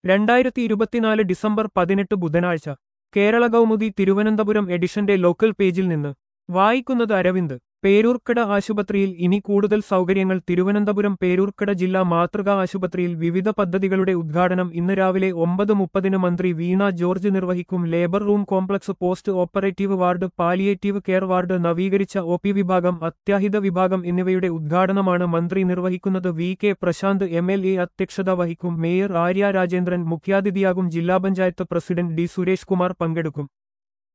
രണ്ടായിരത്തി ഇരുപത്തിനാല് ഡിസംബർ പതിനെട്ട് ബുധനാഴ്ച കേരള കൗമുദി തിരുവനന്തപുരം എഡിഷന്റെ ലോക്കൽ പേജിൽ നിന്ന് വായിക്കുന്നത് അരവിന്ദ് പേരൂർക്കട ആശുപത്രിയിൽ ഇനി കൂടുതൽ സൗകര്യങ്ങൾ തിരുവനന്തപുരം പേരൂർക്കട ജില്ലാ മാതൃകാ ആശുപത്രിയിൽ വിവിധ പദ്ധതികളുടെ ഉദ്ഘാടനം ഇന്ന് രാവിലെ ഒമ്പത് മുപ്പതിന് മന്ത്രി വീണ ജോർജ് നിർവഹിക്കും labour room complex post operative ward palliative care ward നവീകരിച്ച ഒ പി വിഭാഗം അത്യാഹിത വിഭാഗം എന്നിവയുടെ ഉദ്ഘാടനമാണ് മന്ത്രി നിർവഹിക്കുന്നത് V K Prashanth M L A അധ്യക്ഷത വഹിക്കും മേയർ ആര്യ രാജേന്ദ്രൻ മുഖ്യാതിഥിയാകും ജില്ലാ പഞ്ചായത്ത് പ്രസിഡന്റ് ഡി സുരേഷ് കുമാർ പങ്കെടുക്കും